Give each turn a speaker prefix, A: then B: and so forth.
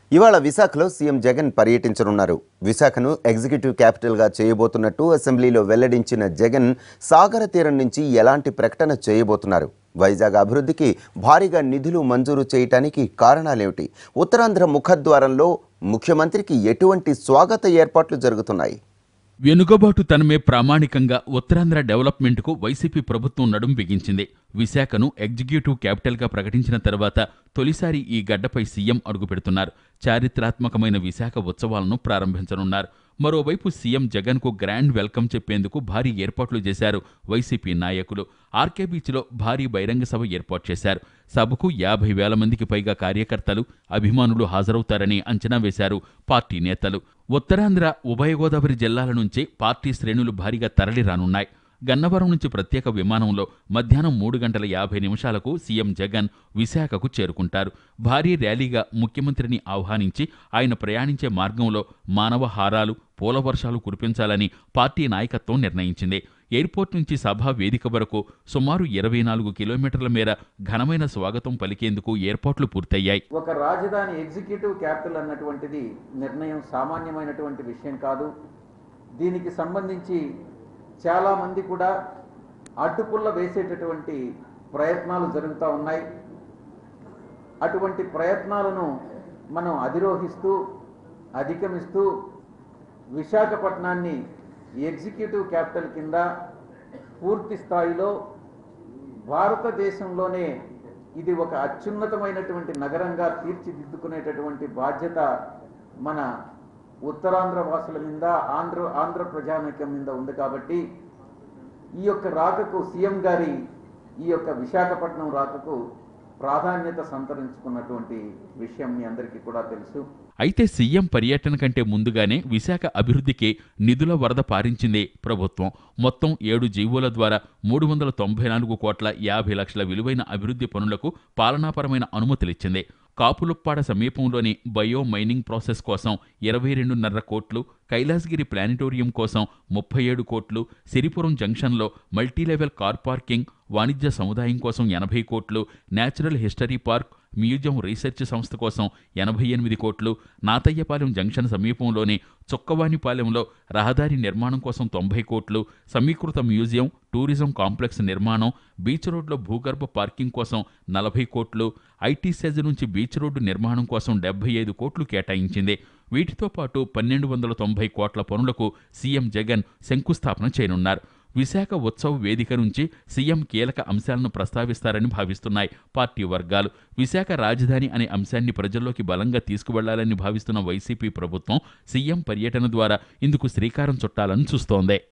A: ఇవాళ విశాఖలో సీఎం జగన్ పర్యటించనున్నారు విశాఖను ఎగ్జిక్యూటివ్ క్యాపిటల్గా చేయబోతున్నట్టు అసెంబ్లీలో వెల్లడించిన జగన్ సాగర తీరం నుంచి ఎలాంటి ప్రకటన చేయబోతున్నారు వైజాగ్ అభివృద్ధికి భారీగా నిధులు మంజూరు చేయటానికి కారణాలేమిటి ఉత్తరాంధ్ర ముఖద్వారంలో ముఖ్యమంత్రికి ఎటువంటి స్వాగత ఏర్పాట్లు జరుగుతున్నాయి
B: వెనుకబాటుతనమే ప్రామాణికంగా ఉత్తరాంధ్ర డెవలప్మెంట్కు వైసీపీ ప్రభుత్వం నడుం బిగించింది విశాఖను ఎగ్జిక్యూటివ్ క్యాపిటల్గా ప్రకటించిన తర్వాత తొలిసారి ఈ గడ్డపై సీఎం అడుగుపెడుతున్నారు చారిత్రాత్మకమైన విశాఖ ఉత్సవాలను ప్రారంభించనున్నారు మరోవైపు సీఎం జగన్కు గ్రాండ్ వెల్కమ్ చెప్పేందుకు భారీ ఏర్పాట్లు చేశారు వైసీపీ నాయకులు ఆర్కే బీచ్లో భారీ బహిరంగ సభ ఏర్పాటు చేశారు సభకు యాభై వేల మందికి పైగా కార్యకర్తలు అభిమానులు హాజరవుతారని అంచనా వేశారు పార్టీ నేతలు ఉత్తరాంధ్ర ఉభయ గోదావరి జిల్లాల నుంచి పార్టీ శ్రేణులు భారీగా తరలిరానున్నాయి గన్నవరం నుంచి ప్రత్యేక విమానంలో మధ్యాహ్నం మూడు గంటల యాభై నిమిషాలకు సీఎం జగన్ విశాఖకు చేరుకుంటారు భారీ ర్యాలీగా ముఖ్యమంత్రిని ఆహ్వానించి ఆయన ప్రయాణించే మార్గంలో మానవ హారాలు పూల వర్షాలు కురిపించాలని పార్టీ నాయకత్వం నిర్ణయించింది ఎయిర్పోర్ట్ నుంచి సభా వేదిక వరకు సుమారు ఇరవై నాలుగు కిలోమీటర్ల మేర ఘనమైన స్వాగతం పలికేందుకు ఏర్పాట్లు పూర్తయ్యాయి
C: ఒక రాజధాని ఎగ్జిక్యూటివ్ క్యాపిటల్ అన్నటువంటిది నిర్ణయం సామాన్యమైనటువంటి విషయం కాదు దీనికి సంబంధించి చాలామంది కూడా అడ్డుపుల్ల వేసేటటువంటి ప్రయత్నాలు జరుగుతూ ఉన్నాయి అటువంటి ప్రయత్నాలను మనం అధిరోహిస్తూ అధిగమిస్తూ విశాఖపట్నాన్ని ఎగ్జిక్యూటివ్ క్యాపిటల్ కింద పూర్తి స్థాయిలో భారతదేశంలోనే ఇది ఒక అత్యున్నతమైనటువంటి నగరంగా తీర్చిదిద్దుకునేటటువంటి బాధ్యత మన ఉత్తరాంధ్ర వాసుల మీద ఆంధ్ర ఆంధ్ర ప్రజానీకం మీద ఉంది కాబట్టి ఈ యొక్క రాకకు సీఎం గారి ఈ యొక్క విశాఖపట్నం రాకకు ప్రాధాన్యత సంతరించుకున్నటువంటి విషయం మీ అందరికీ కూడా తెలుసు
B: అయితే సీఎం పర్యటన కంటే ముందుగానే విశాఖ అభివృద్ధికి నిధుల వరద పారించింది ప్రభుత్వం మొత్తం ఏడు జీవోల ద్వారా మూడు వందల తొంభై నాలుగు కోట్ల యాభై లక్షల విలువైన అభివృద్ధి పనులకు పాలనాపరమైన అనుమతులిచ్చింది కాపులుప్పాడ సమీపంలోని బయో మైనింగ్ ప్రాసెస్ కోసం ఇరవై రెండున్నర కోట్లు కైలాసగిరి ప్లానిటోరియం కోసం ముప్పై ఏడు కోట్లు సిరిపురం జంక్షన్లో మల్టీలెవెల్ కార్ పార్కింగ్ వాణిజ్య సముదాయం కోసం ఎనభై కోట్లు natural history park museum research సంస్థ కోసం ఎనభై ఎనిమిది కోట్లు నాతయ్యపాలెం జంక్షన్ సమీపంలోని చొక్కవానిపాలెంలో రహదారి నిర్మాణం కోసం తొంభై కోట్లు సమీకృత మ్యూజియం టూరిజం కాంప్లెక్స్ నిర్మాణం బీచ్ రోడ్లో భూగర్భ పార్కింగ్ కోసం నలభై కోట్లు ఐటీ సెజ్ నుంచి బీచ్ రోడ్డు నిర్మాణం కోసం డెబ్బై ఐదు కోట్లు కేటాయించింది వీటితో పాటు పన్నెండు వందల తొంభై కోట్ల పనులకు సీఎం జగన్ శంకుస్థాపన చేయనున్నారు విశాఖ ఉత్సవ్ వేదిక నుంచి సీఎం కీలక అంశాలను ప్రస్తావిస్తారని భావిస్తున్నాయి పార్టీ వర్గాలు విశాఖ రాజధాని అనే అంశాన్ని ప్రజల్లోకి బలంగా తీసుకువెళ్లాలని భావిస్తున్న వైసీపీ ప్రభుత్వం సీఎం పర్యటన ద్వారా ఇందుకు శ్రీకారం చుట్టాలని చూస్తోంది